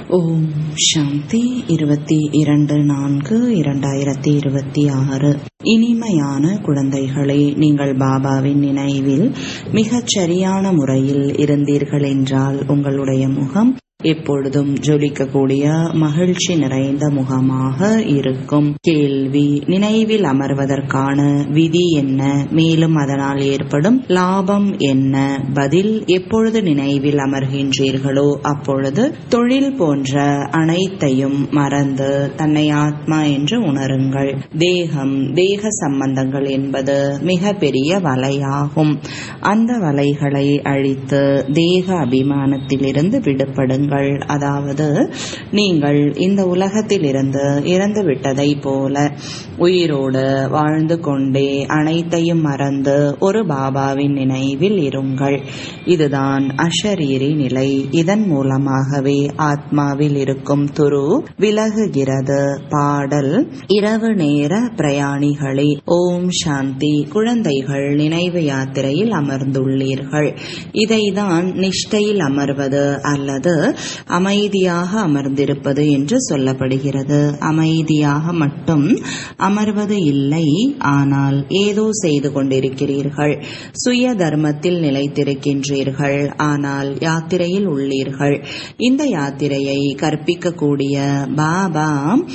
ஓம் சாந்தி இருபத்தி இரண்டு நான்கு இரண்டாயிரத்தி இருபத்தி ஆறு இனிமையான குழந்தைகளே நீங்கள் பாபாவின் நினைவில் மிகச் சரியான முறையில் இருந்தீர்கள் என்றால் உங்களுடைய முகம் எப்பொழுதும் ஜொலிக்கக்கூடிய மகிழ்ச்சி நிறைந்த முகமாக இருக்கும் கேள்வி நினைவில் அமர்வதற்கான விதி என்ன மேலும் அதனால் ஏற்படும் லாபம் என்ன பதில் எப்பொழுது நினைவில் அமர்கின்றீர்களோ அப்பொழுது தொழில் போன்ற அனைத்தையும் மறந்து தன்னை ஆத்மா என்று உணருங்கள் தேகம் தேக சம்பந்தங்கள் என்பது மிக பெரிய வலையாகும் அந்த வலைகளை அழித்து தேக அபிமானத்திலிருந்து விடுபடுங்கள் கொள்ளுங்கள் அதாவது நீங்கள் இந்த உலகத்தில் இருந்து இறந்து விட்டதை போல உயிரோடு வாழ்ந்து கொண்டே அனைத்தையும் மறந்து ஒரு பாபாவின் நினைவில் இருங்கள் இதுதான் அஷரீரி நிலை இதன் மூலமாகவே ஆத்மாவில் இருக்கும் துரு விலகுகிறது பாடல் இரவு நேர பிரயாணிகளே ஓம் சாந்தி குழந்தைகள் நினைவு யாத்திரையில் அமர்ந்துள்ளீர்கள் இதைதான் நிஷ்டையில் அமர்வது அல்லது அமைதியாக அமர்ந்திருப்பது என்று சொல்லப்படுகிறது அமைதியாக மட்டும் அமர்வது இல்லை ஆனால் ஏதோ செய்து கொண்டிருக்கிறீர்கள் சுய தர்மத்தில் நிலைத்திருக்கின்றீர்கள் ஆனால் யாத்திரையில் உள்ளீர்கள் இந்த யாத்திரையை கற்பிக்கக்கூடிய பாபா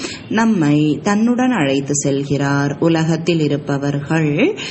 நம்மை தன்னுடன் அழைத்து செல்கிறார் உலகத்தில் இருப்பவர்கள்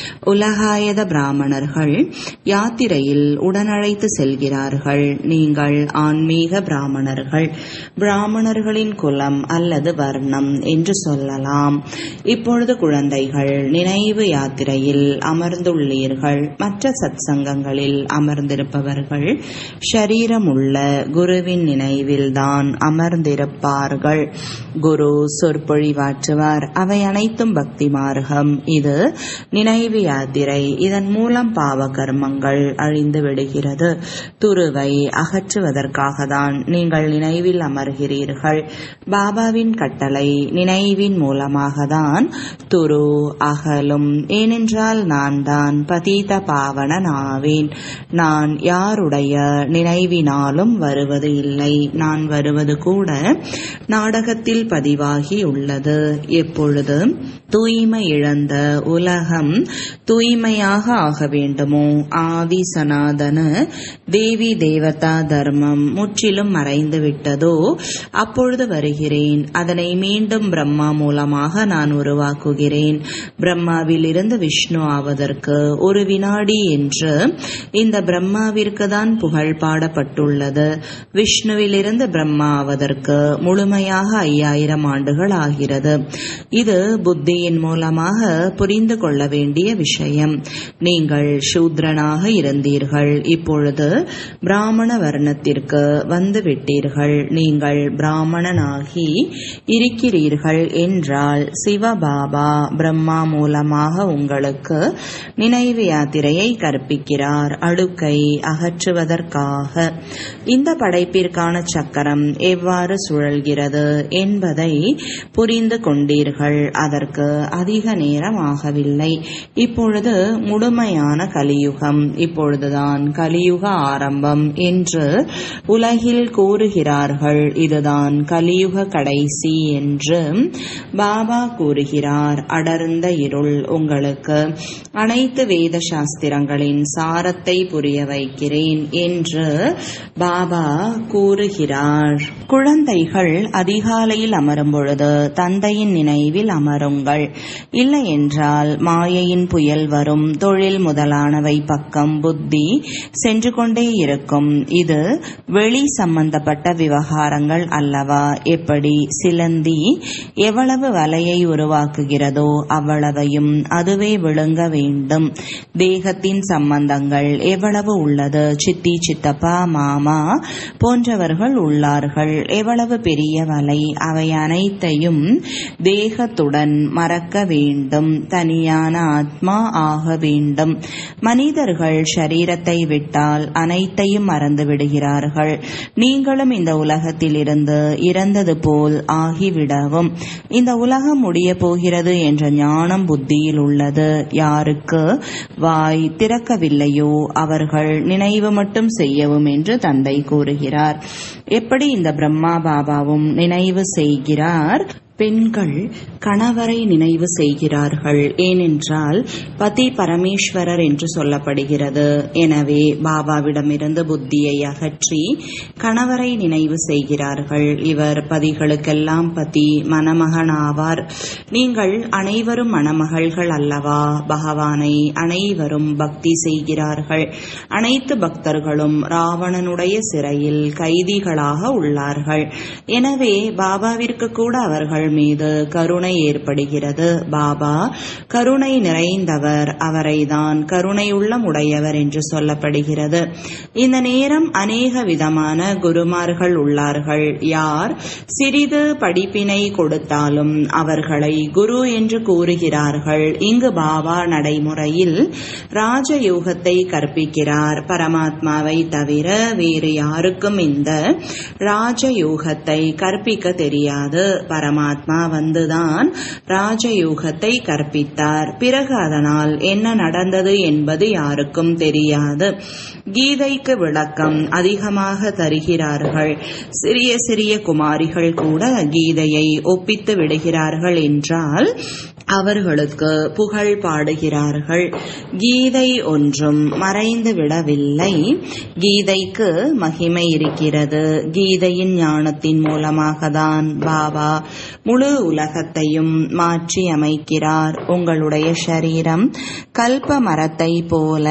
உலகாயத பிராமணர்கள் யாத்திரையில் உடனழைத்து செல்கிறார்கள் நீங்கள் ஆன்மீக பிராமணர்கள் பிராமணர்களின் குலம் அல்லது வர்ணம் என்று சொல்லலாம் இப்பொழுது குழந்தைகள் நினைவு யாத்திரையில் அமர்ந்துள்ளீர்கள் மற்ற சத் சங்கங்களில் அமர்ந்திருப்பவர்கள் ஷரீரமுள்ள குருவின் நினைவில்தான் அமர்ந்திருப்பார்கள் குரு சொற்பொழிவாற்றுவார் அவை அனைத்தும் பக்தி மார்க்கம் இது நினைவு யாத்திரை இதன் மூலம் பாவ கர்மங்கள் அழிந்து விடுகிறது துருவை அகற்றுவதற்காக தான் நீங்கள் நினைவில் அமர்கிறீர்கள் பாபாவின் கட்டளை நினைவின் மூலமாக தான் துரு அகலும் ஏனென்றால் நான் தான் பதீத பாவனன் ஆவேன் நான் யாருடைய நினைவினாலும் வருவது இல்லை நான் வருவது கூட நாடகத்தில் பதிவாகி உள்ளது எப்பொழுது தூய்மை இழந்த உலகம் தூய்மையாக ஆக வேண்டுமோ ஆதி சனாதன தேவி தேவதா தர்மம் முற்றிலும் மறைந்து விட்டதோ அப்பொழுது வருகிறேன் அதனை மீண்டும் பிரம்மா மூலமாக நான் உருவாக்குகிறேன் பிரம்மாவில் இருந்து விஷ்ணு ஆவதற்கு ஒரு வினாடி என்று இந்த பிரம்மாவிற்கு தான் புகழ் பாடப்பட்டுள்ளது விஷ்ணுவிலிருந்து பிரம்மா ஆவதற்கு முழுமையாக ஐயாயிரம் ஆண்டுகள் ஆகிறது இது புத்தியின் மூலமாக புரிந்து கொள்ள வேண்டிய விஷயம் நீங்கள் சூத்ரனாக இருந்தீர்கள் இப்பொழுது பிராமண வர்ணத்திற்கு வந்து விட்டீர்கள் நீங்கள் பிராமணனாகி இருக்கிறீர்கள் என்றால் சிவபாபா பிரம்மா மூலமாக உங்களுக்கு நினைவு யாத்திரையை கற்பிக்கிறார் அழுக்கை அகற்றுவதற்காக இந்த படைப்பிற்கான சக்கரம் எவ்வாறு சுழல்கிறது என்பதை புரிந்து கொண்டீர்கள் அதற்கு அதிக நேரம் ஆகவில்லை இப்பொழுது முழுமையான கலியுகம் இப்பொழுதுதான் கலியுக ஆரம்பம் என்று உலகில் கூறுகிறார்கள் இதுதான் கலியுக கடைசி என்று பாபா கூறுகிறார் அடர்ந்த இருள் உங்களுக்கு அனைத்து வேத சாஸ்திரங்களின் சாரத்தை புரிய வைக்கிறேன் என்று பாபா கூறுகிறார் குழந்தைகள் அதிகாலையில் அமரும் பொழுது தந்தையின் நினைவில் அமருங்கள் இல்லை என்றால் மாயையின் புயல் வரும் தொழில் முதலானவை பக்கம் புத்தி சென்று கொண்டே இருக்கும் இது வெளி சம்பந்தப்பட்ட விவகாரங்கள் அல்லவா எப்படி சிலந்தி எவ்வளவு வலையை உருவாக்குகிறதோ அவ்வளவையும் அதுவே விழுங்க வேண்டும் தேகத்தின் சம்பந்தங்கள் எவ்வளவு உள்ளது சித்தி சித்தப்பா மாமா போன்றவர்கள் உள்ளார்கள் எவ்வளவு பெரிய வலை அவை அனைத்தையும் தேகத்துடன் மறக்க வேண்டும் தனியான ஆத்மா ஆக வேண்டும் மனிதர்கள் ஷரீரத்தை விட்டால் அனைத்தையும் மறந்து விடுகிறார்கள் நீங்களும் இந்த உலகத்திலிருந்து இறந்தது போல் ஆகிவிடவும் இந்த உலகம் முடிய போகிறது என்ற ஞானம் புத்தியில் உள்ளது யாருக்கு வாய் திறக்கவில்லையோ அவர்கள் நினைவு மட்டும் செய்யவும் என்று தந்தை கூறுகிறார் எப்படி இந்த பிரம்மா பாபாவும் நினைவு செய்கிறார் பெண்கள் கணவரை நினைவு செய்கிறார்கள் ஏனென்றால் பதி பரமேஸ்வரர் என்று சொல்லப்படுகிறது எனவே பாபாவிடமிருந்து புத்தியை அகற்றி கணவரை நினைவு செய்கிறார்கள் இவர் பதிகளுக்கெல்லாம் பதி மணமகனாவார் நீங்கள் அனைவரும் மணமகள்கள் அல்லவா பகவானை அனைவரும் பக்தி செய்கிறார்கள் அனைத்து பக்தர்களும் ராவணனுடைய சிறையில் கைதிகளாக உள்ளார்கள் எனவே பாபாவிற்கு கூட அவர்கள் மீது கருணை ஏற்படுகிறது பாபா கருணை நிறைந்தவர் அவரைதான் கருணை உள்ளமுடையவர் என்று சொல்லப்படுகிறது இந்த நேரம் அநேக விதமான குருமார்கள் உள்ளார்கள் யார் சிறிது படிப்பினை கொடுத்தாலும் அவர்களை குரு என்று கூறுகிறார்கள் இங்கு பாபா நடைமுறையில் ராஜயோகத்தை கற்பிக்கிறார் பரமாத்மாவை தவிர வேறு யாருக்கும் இந்த ராஜயோகத்தை கற்பிக்க தெரியாது பரமாத்மா வந்துதான் ராஜயோகத்தை கற்பித்தார் பிறகு அதனால் என்ன நடந்தது என்பது யாருக்கும் தெரியாது கீதைக்கு விளக்கம் அதிகமாக தருகிறார்கள் சிறிய சிறிய குமாரிகள் கூட கீதையை ஒப்பித்து விடுகிறார்கள் என்றால் அவர்களுக்கு புகழ் பாடுகிறார்கள் கீதை ஒன்றும் மறைந்து விடவில்லை கீதைக்கு மகிமை இருக்கிறது கீதையின் ஞானத்தின் மூலமாக தான் பாபா முழு உலகத்தையும் மாற்றி அமைக்கிறார் உங்களுடைய சரீரம் கல்ப மரத்தை போல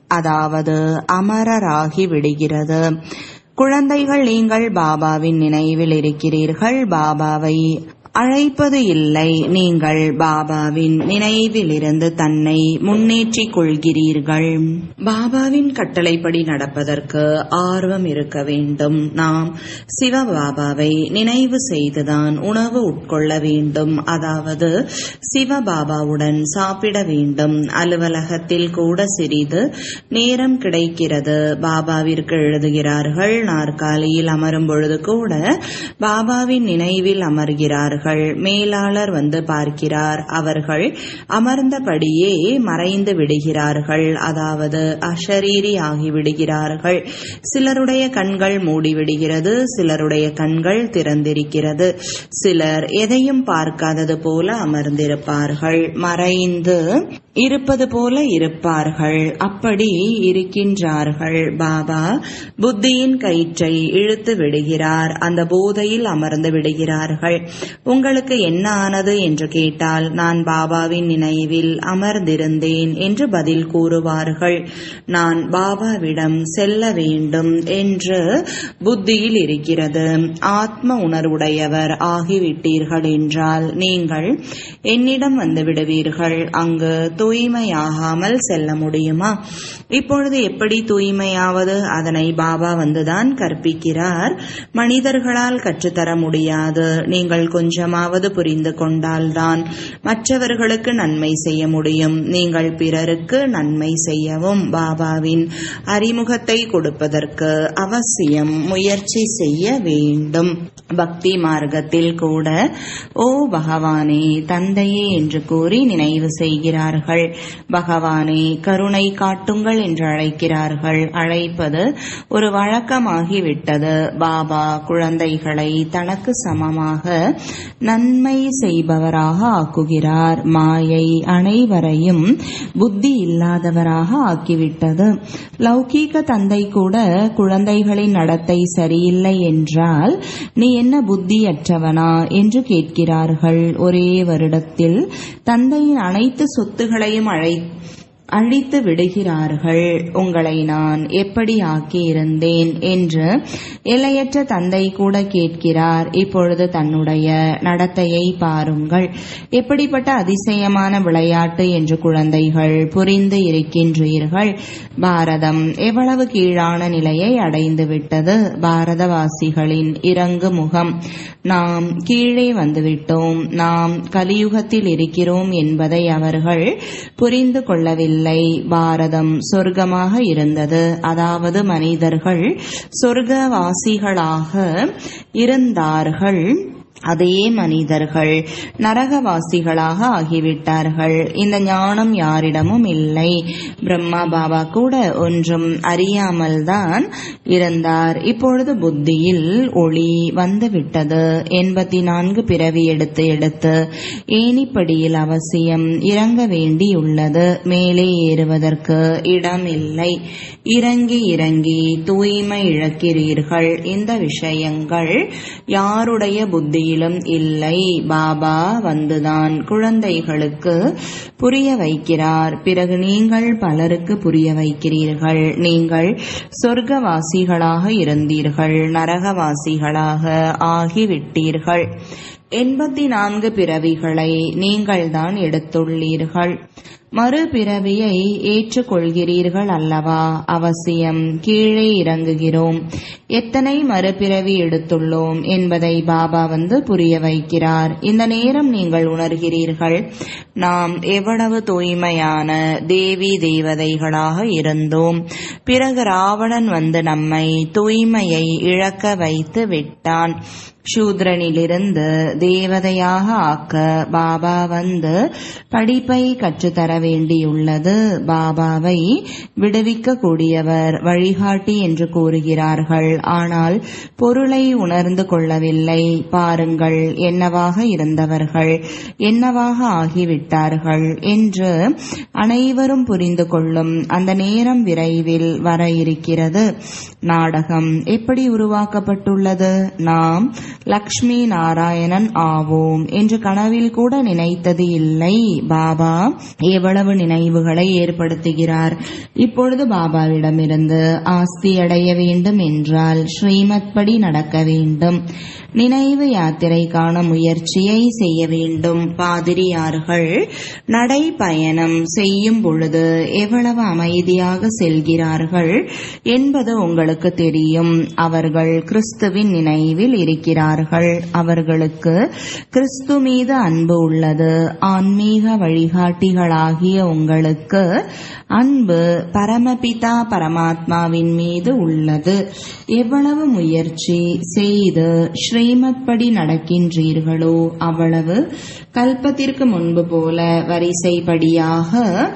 அதாவது அமரராகி விடுகிறது குழந்தைகள் நீங்கள் பாபாவின் நினைவில் இருக்கிறீர்கள் பாபாவை அழைப்பது இல்லை நீங்கள் பாபாவின் நினைவிலிருந்து தன்னை முன்னேற்றிக் கொள்கிறீர்கள் பாபாவின் கட்டளைப்படி நடப்பதற்கு ஆர்வம் இருக்க வேண்டும் நாம் சிவபாபாவை நினைவு செய்துதான் உணவு உட்கொள்ள வேண்டும் அதாவது சிவபாபாவுடன் சாப்பிட வேண்டும் அலுவலகத்தில் கூட சிறிது நேரம் கிடைக்கிறது பாபாவிற்கு எழுதுகிறார்கள் நாற்காலியில் அமரும் பொழுது கூட பாபாவின் நினைவில் அமர்கிறார்கள் அவர்கள் மேலாளர் வந்து பார்க்கிறார் அவர்கள் அமர்ந்தபடியே மறைந்து விடுகிறார்கள் அதாவது அஷரீரி ஆகிவிடுகிறார்கள் சிலருடைய கண்கள் மூடிவிடுகிறது சிலருடைய கண்கள் திறந்திருக்கிறது சிலர் எதையும் பார்க்காதது போல அமர்ந்திருப்பார்கள் மறைந்து இருப்பது போல இருப்பார்கள் அப்படி இருக்கின்றார்கள் பாபா புத்தியின் கயிற்றை இழுத்து விடுகிறார் அந்த போதையில் அமர்ந்து விடுகிறார்கள் உங்களுக்கு என்ன ஆனது என்று கேட்டால் நான் பாபாவின் நினைவில் அமர்ந்திருந்தேன் என்று பதில் கூறுவார்கள் நான் பாபாவிடம் செல்ல வேண்டும் என்று புத்தியில் இருக்கிறது ஆத்ம உணர்வுடையவர் ஆகிவிட்டீர்கள் என்றால் நீங்கள் என்னிடம் வந்து விடுவீர்கள் அங்கு தூய்மையாகாமல் செல்ல முடியுமா இப்பொழுது எப்படி தூய்மையாவது அதனை பாபா வந்துதான் கற்பிக்கிறார் மனிதர்களால் கற்றுத்தர முடியாது நீங்கள் கொஞ்சமாவது புரிந்து கொண்டால்தான் மற்றவர்களுக்கு நன்மை செய்ய முடியும் நீங்கள் பிறருக்கு நன்மை செய்யவும் பாபாவின் அறிமுகத்தை கொடுப்பதற்கு அவசியம் முயற்சி செய்ய வேண்டும் பக்தி மார்க்கத்தில் கூட ஓ பகவானே தந்தையே என்று கூறி நினைவு செய்கிறார்கள் பகவானே கருணை காட்டுங்கள் என்று அழைக்கிறார்கள் அழைப்பது ஒரு வழக்கமாகிவிட்டது பாபா குழந்தைகளை தனக்கு சமமாக நன்மை செய்பவராக ஆக்குகிறார் மாயை அனைவரையும் புத்தி இல்லாதவராக ஆக்கிவிட்டது லௌகீக தந்தை கூட குழந்தைகளின் நடத்தை சரியில்லை என்றால் நீ என்ன புத்தியற்றவனா என்று கேட்கிறார்கள் ஒரே வருடத்தில் தந்தையின் அனைத்து சொத்துகளையும் அழை அழித்து விடுகிறார்கள் உங்களை நான் எப்படி ஆக்கியிருந்தேன் என்று எல்லையற்ற தந்தை கூட கேட்கிறார் இப்பொழுது தன்னுடைய நடத்தையை பாருங்கள் எப்படிப்பட்ட அதிசயமான விளையாட்டு என்று குழந்தைகள் புரிந்து இருக்கின்றீர்கள் பாரதம் எவ்வளவு கீழான நிலையை அடைந்து விட்டது பாரதவாசிகளின் இறங்கு முகம் நாம் கீழே வந்துவிட்டோம் நாம் கலியுகத்தில் இருக்கிறோம் என்பதை அவர்கள் புரிந்து கொள்ளவில்லை இல்லை பாரதம் சொர்க்கமாக இருந்தது அதாவது மனிதர்கள் சொர்க்கவாசிகளாக இருந்தார்கள் அதே மனிதர்கள் நரகவாசிகளாக ஆகிவிட்டார்கள் இந்த ஞானம் யாரிடமும் இல்லை பிரம்மா பாபா கூட ஒன்றும் அறியாமல் தான் இருந்தார் இப்பொழுது புத்தியில் ஒளி வந்துவிட்டது எண்பத்தி நான்கு பிறவி எடுத்து எடுத்து ஏனிப்படியில் அவசியம் இறங்க வேண்டியுள்ளது மேலே ஏறுவதற்கு இடம் இல்லை இறங்கி இறங்கி தூய்மை இழக்கிறீர்கள் இந்த விஷயங்கள் யாருடைய புத்தி புத்தியிலும் இல்லை பாபா வந்துதான் குழந்தைகளுக்கு புரிய வைக்கிறார் பிறகு நீங்கள் பலருக்கு புரிய வைக்கிறீர்கள் நீங்கள் சொர்க்கவாசிகளாக இருந்தீர்கள் நரகவாசிகளாக ஆகிவிட்டீர்கள் எண்பத்தி நான்கு பிறவிகளை நீங்கள்தான் எடுத்துள்ளீர்கள் மறுபிறவியை ஏற்றுக்கொள்கிறீர்கள் அல்லவா அவசியம் கீழே இறங்குகிறோம் எத்தனை மறுபிறவி எடுத்துள்ளோம் என்பதை பாபா வந்து புரிய வைக்கிறார் இந்த நேரம் நீங்கள் உணர்கிறீர்கள் நாம் எவ்வளவு தூய்மையான தேவி தேவதைகளாக இருந்தோம் பிறகு ராவணன் வந்து நம்மை தூய்மையை இழக்க வைத்து விட்டான் சூத்ரனிலிருந்து தேவதையாக ஆக்க பாபா வந்து படிப்பை கற்றுத்தர வேண்டியுள்ளது பாபாவை விடுவிக்க கூடியவர் வழிகாட்டி என்று கூறுகிறார்கள் ஆனால் பொருளை உணர்ந்து கொள்ளவில்லை பாருங்கள் என்னவாக இருந்தவர்கள் என்னவாக ஆகிவிட்டார்கள் என்று அனைவரும் புரிந்து கொள்ளும் அந்த நேரம் விரைவில் வர இருக்கிறது நாடகம் எப்படி உருவாக்கப்பட்டுள்ளது நாம் லக்ஷ்மி நாராயணன் ஆவோம் என்று கனவில் கூட நினைத்தது இல்லை பாபா எவ்வளவு நினைவுகளை ஏற்படுத்துகிறார் இப்பொழுது பாபாவிடமிருந்து ஆஸ்தி அடைய வேண்டும் என்றால் ஸ்ரீமத் படி நடக்க வேண்டும் நினைவு யாத்திரைக்கான முயற்சியை செய்ய வேண்டும் பாதிரியார்கள் நடைப்பயணம் செய்யும் பொழுது எவ்வளவு அமைதியாக செல்கிறார்கள் என்பது உங்களுக்கு தெரியும் அவர்கள் கிறிஸ்துவின் நினைவில் இருக்கிறார்கள் அவர்களுக்கு கிறிஸ்து மீது அன்பு உள்ளது ஆன்மீக வழிகாட்டிகளாகிய உங்களுக்கு அன்பு பரமபிதா பரமாத்மாவின் மீது உள்ளது எவ்வளவு முயற்சி செய்து ஸ்ரீமத் படி நடக்கின்றீர்களோ அவ்வளவு கல்பத்திற்கு முன்பு போல வரிசைப்படியாக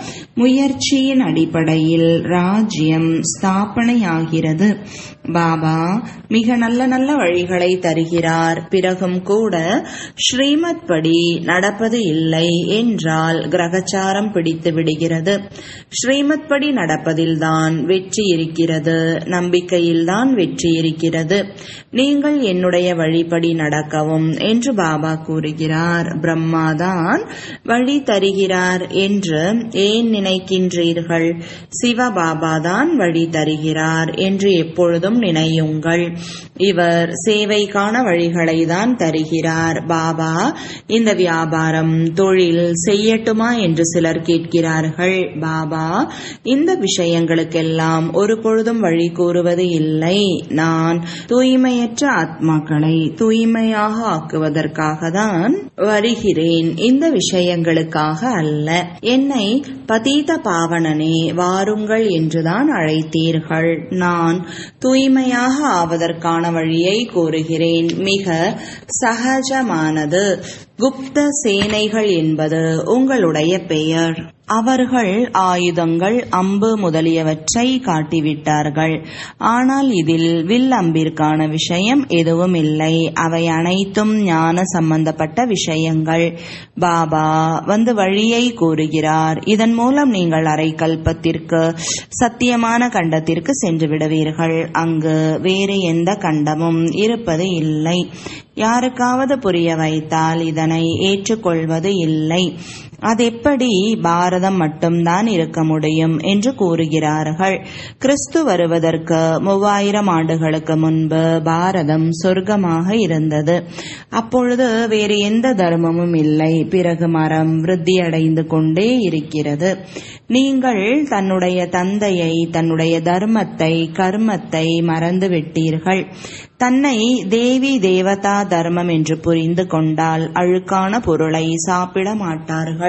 முயற்சியின் அடிப்படையில் ராஜ்யம் ஸ்தாபனையாகிறது பாபா மிக நல்ல நல்ல வழிகளை தருகிறார் பிறகும் கூட ஸ்ரீமத் படி நடப்பது இல்லை என்றால் கிரகச்சாரம் பிடித்து விடுகிறது ஸ்ரீமத் படி நடப்பதில்தான் வெற்றி இருக்கிறது நம்பிக்கையில்தான் வெற்றி இருக்கிறது நீங்கள் என்னுடைய வழிபடி நடக்கவும் என்று பாபா கூறுகிறார் பிரம்மாதான் வழி தருகிறார் என்று ஏன் நினைக்கின்றீர்கள் சிவபாபா தான் வழி தருகிறார் என்று எப்பொழுதும் நினையுங்கள் இவர் சேவைக்கான வழிகளை தான் தருகிறார் பாபா இந்த வியாபாரம் தொழில் செய்யட்டுமா என்று சிலர் கேட்கிறார்கள் பாபா இந்த விஷயங்களுக்கெல்லாம் ஒரு பொழுதும் வழி கூறுவது இல்லை நான் தூய்மையற்ற ஆத்மாக்களை தூய்மையாக ஆக்குவதற்காக தான் வருகிறேன் இந்த விஷயங்களுக்காக அல்ல என்னை பதீத பாவனனே வாருங்கள் என்றுதான் அழைத்தீர்கள் நான் தூய்மையாக ஆவதற்கான வழியை கூறுகிறேன் மிக சகஜமானது குப்த சேனைகள் என்பது உங்களுடைய பெயர் அவர்கள் ஆயுதங்கள் அம்பு முதலியவற்றை காட்டிவிட்டார்கள் ஆனால் இதில் வில் அம்பிற்கான விஷயம் எதுவும் இல்லை அவை அனைத்தும் ஞான சம்பந்தப்பட்ட விஷயங்கள் பாபா வந்து வழியை கூறுகிறார் இதன் மூலம் நீங்கள் அரை கல்பத்திற்கு சத்தியமான கண்டத்திற்கு சென்று விடுவீர்கள் அங்கு வேறு எந்த கண்டமும் இருப்பது இல்லை யாருக்காவது புரிய வைத்தால் இதனை ஏற்றுக்கொள்வது இல்லை அதெப்படி பாரதம் மட்டும்தான் இருக்க முடியும் என்று கூறுகிறார்கள் கிறிஸ்து வருவதற்கு மூவாயிரம் ஆண்டுகளுக்கு முன்பு பாரதம் சொர்க்கமாக இருந்தது அப்பொழுது வேறு எந்த தர்மமும் இல்லை பிறகு மரம் விருத்தியடைந்து கொண்டே இருக்கிறது நீங்கள் தன்னுடைய தந்தையை தன்னுடைய தர்மத்தை கர்மத்தை மறந்து விட்டீர்கள் தன்னை தேவி தேவதா தர்மம் என்று புரிந்து கொண்டால் அழுக்கான பொருளை சாப்பிட மாட்டார்கள்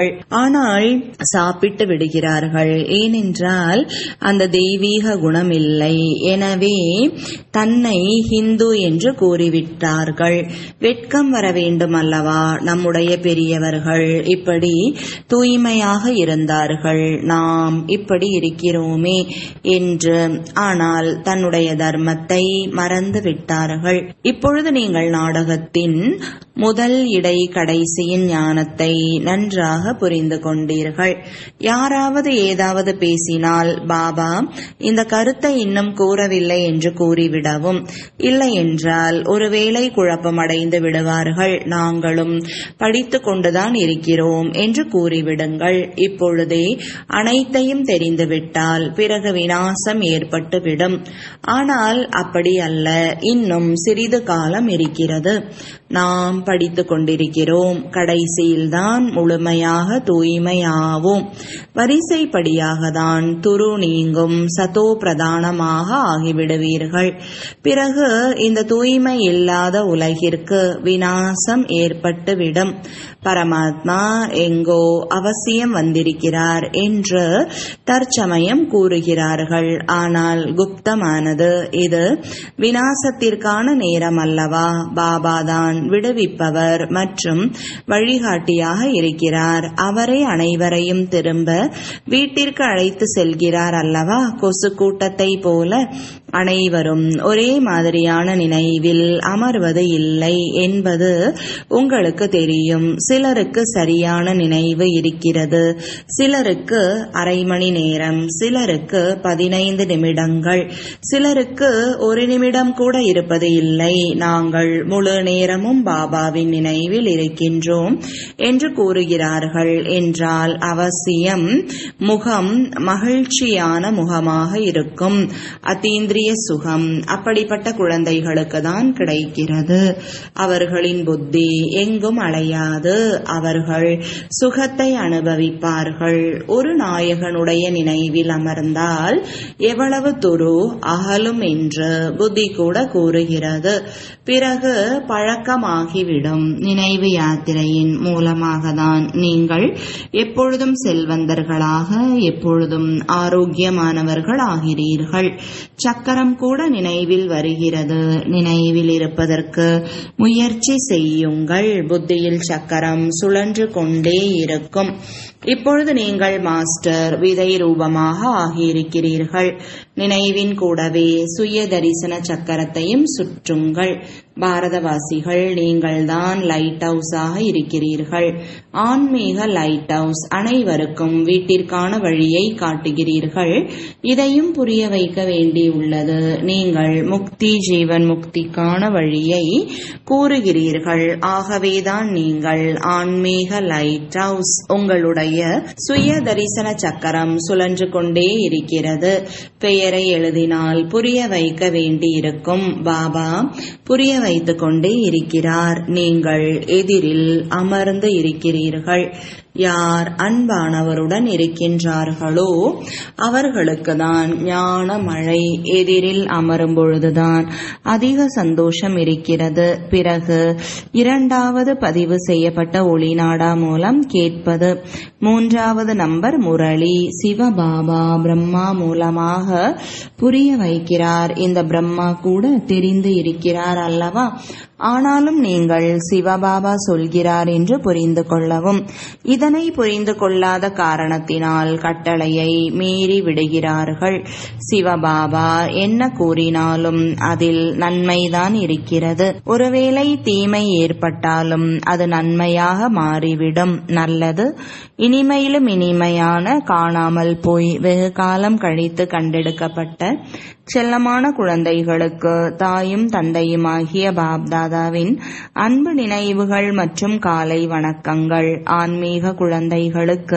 விடுவார்கள் ஆனால் சாப்பிட்டு விடுகிறார்கள் ஏனென்றால் அந்த தெய்வீக குணம் இல்லை எனவே தன்னை ஹிந்து என்று கூறிவிட்டார்கள் வெட்கம் வர வேண்டும் அல்லவா நம்முடைய பெரியவர்கள் இப்படி தூய்மையாக இருந்தார்கள் நாம் இப்படி இருக்கிறோமே என்று ஆனால் தன்னுடைய தர்மத்தை மறந்து விட்டார்கள் இப்பொழுது நீங்கள் நாடகத்தின் முதல் இடை கடைசியின் ஞானத்தை நன்றாக புரிந்து கொண்டீர்கள் யாராவது ஏதாவது பேசினால் பாபா இந்த கருத்தை இன்னும் கூறவில்லை என்று கூறிவிடவும் இல்லை என்றால் ஒருவேளை குழப்பமடைந்து விடுவார்கள் நாங்களும் படித்து கொண்டுதான் இருக்கிறோம் என்று கூறிவிடுங்கள் இப்பொழுதே அனைத்தையும் தெரிந்துவிட்டால் பிறகு வினாசம் ஏற்பட்டுவிடும் ஆனால் அப்படி அல்ல இன்னும் சிறிது காலம் இருக்கிறது நாம் படித்துக் கொண்டிருக்கிறோம் கடைசியில்தான் முழுமையாக தூய்மையாவோம் வரிசைப்படியாக தான் துரு நீங்கும் சதோ பிரதானமாக ஆகிவிடுவீர்கள் பிறகு இந்த தூய்மை இல்லாத உலகிற்கு வினாசம் ஏற்பட்டுவிடும் பரமாத்மா எங்கோ அவசியம் வந்திருக்கிறார் என்று தற்சமயம் கூறுகிறார்கள் ஆனால் குப்தமானது இது வினாசத்திற்கான நேரம் அல்லவா பாபாதான் விடுவிப்பவர் மற்றும் வழிகாட்டியாக இருக்கிறார் அவரே அனைவரையும் திரும்ப வீட்டிற்கு அழைத்து செல்கிறார் அல்லவா கொசு கூட்டத்தை போல அனைவரும் ஒரே மாதிரியான நினைவில் அமர்வது இல்லை என்பது உங்களுக்கு தெரியும் சிலருக்கு சரியான நினைவு இருக்கிறது சிலருக்கு அரை மணி நேரம் சிலருக்கு பதினைந்து நிமிடங்கள் சிலருக்கு ஒரு நிமிடம் கூட இருப்பது இல்லை நாங்கள் முழு நேரமும் பாபாவின் நினைவில் இருக்கின்றோம் என்று கூறுகிறார்கள் என்றால் அவசியம் முகம் மகிழ்ச்சியான முகமாக இருக்கும் அத்தீந்திரிய சுகம் அப்படிப்பட்ட குழந்தைகளுக்கு தான் கிடைக்கிறது அவர்களின் புத்தி எங்கும் அலையாது அவர்கள் சுகத்தை அனுபவிப்பார்கள் ஒரு நாயகனுடைய நினைவில் அமர்ந்தால் எவ்வளவு துரு அகலும் என்று புத்தி கூட கூறுகிறது பிறகு பழக்கமாகிவிடும் நினைவு யாத்திரையின் மூலமாக தான் நீங்கள் எப்பொழுதும் செல்வந்தர்களாக எப்பொழுதும் ஆரோக்கியமானவர்கள் ஆகிறீர்கள் சக்கரம் கூட நினைவில் வருகிறது நினைவில் இருப்பதற்கு முயற்சி செய்யுங்கள் புத்தியில் சக்கரம் சுழன்று கொண்டே இருக்கும் இப்பொழுது நீங்கள் மாஸ்டர் விதை ரூபமாக ஆகியிருக்கிறீர்கள் நினைவின் கூடவே சுய தரிசன சக்கரத்தையும் சுற்றுங்கள் பாரதவாசிகள் நீங்கள்தான் லைட் ஹவுஸாக இருக்கிறீர்கள் ஆன்மீக லைட் ஹவுஸ் அனைவருக்கும் வீட்டிற்கான வழியை காட்டுகிறீர்கள் இதையும் புரிய வைக்க வேண்டியுள்ளது நீங்கள் முக்தி ஜீவன் முக்திக்கான வழியை கூறுகிறீர்கள் ஆகவேதான் நீங்கள் ஆன்மீக லைட் ஹவுஸ் உங்களுடைய சுய தரிசன சக்கரம் சுழன்று கொண்டே இருக்கிறது பெயரை எழுதினால் புரிய வைக்க வேண்டியிருக்கும் பாபா புரிய வைத்துக் கொண்டே இருக்கிறார் நீங்கள் எதிரில் அமர்ந்து இருக்கிறீர்கள் யார் அன்பானவருடன் இருக்கின்றார்களோ அவர்களுக்கு தான் ஞான மழை எதிரில் அமரும் பொழுதுதான் அதிக சந்தோஷம் இருக்கிறது பிறகு இரண்டாவது பதிவு செய்யப்பட்ட ஒளிநாடா மூலம் கேட்பது மூன்றாவது நம்பர் முரளி சிவபாபா பிரம்மா மூலமாக புரிய வைக்கிறார் இந்த பிரம்மா கூட தெரிந்து இருக்கிறார் அல்லவா ஆனாலும் நீங்கள் சிவபாபா சொல்கிறார் என்று புரிந்து கொள்ளவும் இதனை புரிந்து கொள்ளாத காரணத்தினால் கட்டளையை மீறி விடுகிறார்கள் சிவபாபா என்ன கூறினாலும் அதில் நன்மைதான் இருக்கிறது ஒருவேளை தீமை ஏற்பட்டாலும் அது நன்மையாக மாறிவிடும் நல்லது இனிமையிலும் இனிமையான காணாமல் போய் வெகு காலம் கழித்து கண்டெடுக்கப்பட்ட செல்லமான குழந்தைகளுக்கு தாயும் தந்தையுமாகிய பாப்தாதாவின் அன்பு நினைவுகள் மற்றும் காலை வணக்கங்கள் ஆன்மீக குழந்தைகளுக்கு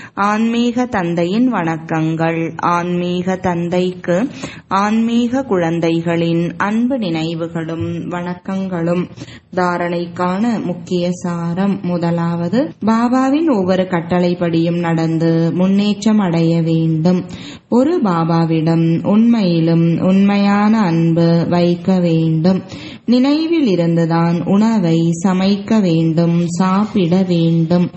ஆன்மீக தந்தையின் வணக்கங்கள் ஆன்மீக தந்தைக்கு ஆன்மீக குழந்தைகளின் அன்பு நினைவுகளும் வணக்கங்களும் தாரணைக்கான முக்கிய சாரம் முதலாவது பாபாவின் ஒவ்வொரு கட்டளைப்படியும் நடந்து முன்னேற்றம் அடைய வேண்டும் ஒரு பாபாவிடம் உண்மையிலும் உண்மையான அன்பு வைக்க வேண்டும் நினைவில் இருந்துதான் உணவை சமைக்க வேண்டும் சாப்பிட வேண்டும்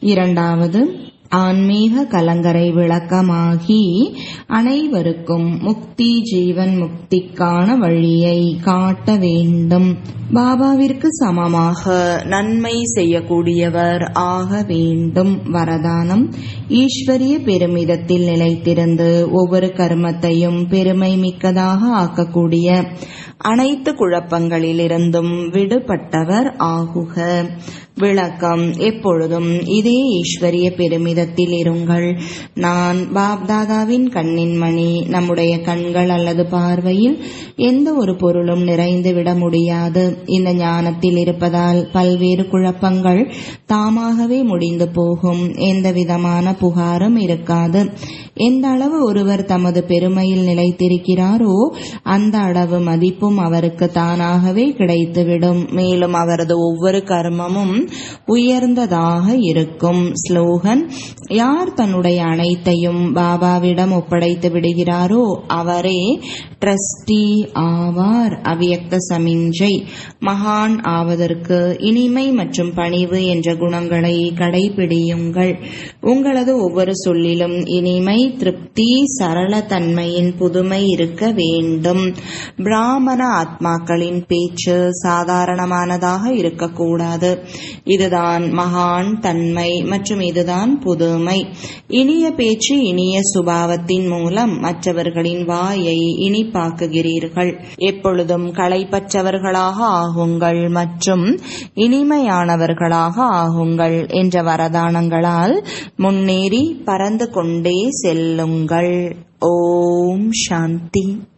இரண்டாவது ஆன்மீக கலங்கரை விளக்கமாகி அனைவருக்கும் முக்தி ஜீவன் முக்திக்கான வழியை காட்ட வேண்டும் பாபாவிற்கு சமமாக நன்மை செய்யக்கூடியவர் ஆக வேண்டும் வரதானம் ஈஸ்வரிய பெருமிதத்தில் நிலைத்திருந்து ஒவ்வொரு கர்மத்தையும் பெருமை மிக்கதாக ஆக்கக்கூடிய அனைத்து குழப்பங்களிலிருந்தும் விடுபட்டவர் ஆகுக விளக்கம் எப்பொழுதும் இதே ஈஸ்வரிய பெருமிதத்தில் இருங்கள் நான் பாப்தாதாவின் கண்ணின் மணி நம்முடைய கண்கள் அல்லது பார்வையில் எந்த ஒரு பொருளும் நிறைந்து விட முடியாது இந்த ஞானத்தில் இருப்பதால் பல்வேறு குழப்பங்கள் தாமாகவே முடிந்து போகும் எந்த விதமான புகாரும் இருக்காது எந்த அளவு ஒருவர் தமது பெருமையில் நிலைத்திருக்கிறாரோ அந்த அளவு மதிப்பும் அவருக்கு தானாகவே கிடைத்துவிடும் மேலும் அவரது ஒவ்வொரு கர்மமும் உயர்ந்ததாக இருக்கும் ஸ்லோகன் யார் தன்னுடைய அனைத்தையும் பாபாவிடம் ஒப்படைத்து விடுகிறாரோ அவரே ட்ரஸ்டி ஆவார் அவ்வியக்த சமிஞ்சை மகான் ஆவதற்கு இனிமை மற்றும் பணிவு என்ற குணங்களை கடைபிடியுங்கள் உங்களது ஒவ்வொரு சொல்லிலும் இனிமை திருப்தி சரள தன்மையின் புதுமை இருக்க வேண்டும் பிராமண ஆத்மாக்களின் பேச்சு சாதாரணமானதாக இருக்கக்கூடாது இதுதான் மகான் தன்மை மற்றும் இதுதான் புதுமை இனிய பேச்சு இனிய சுபாவத்தின் மூலம் மற்றவர்களின் வாயை இனிப்பாக்குகிறீர்கள் எப்பொழுதும் களைப்பற்றவர்களாக ஆகுங்கள் மற்றும் இனிமையானவர்களாக ஆகுங்கள் என்ற வரதானங்களால் முன்னேறி பறந்து கொண்டே செல்லுங்கள் ஓம் சாந்தி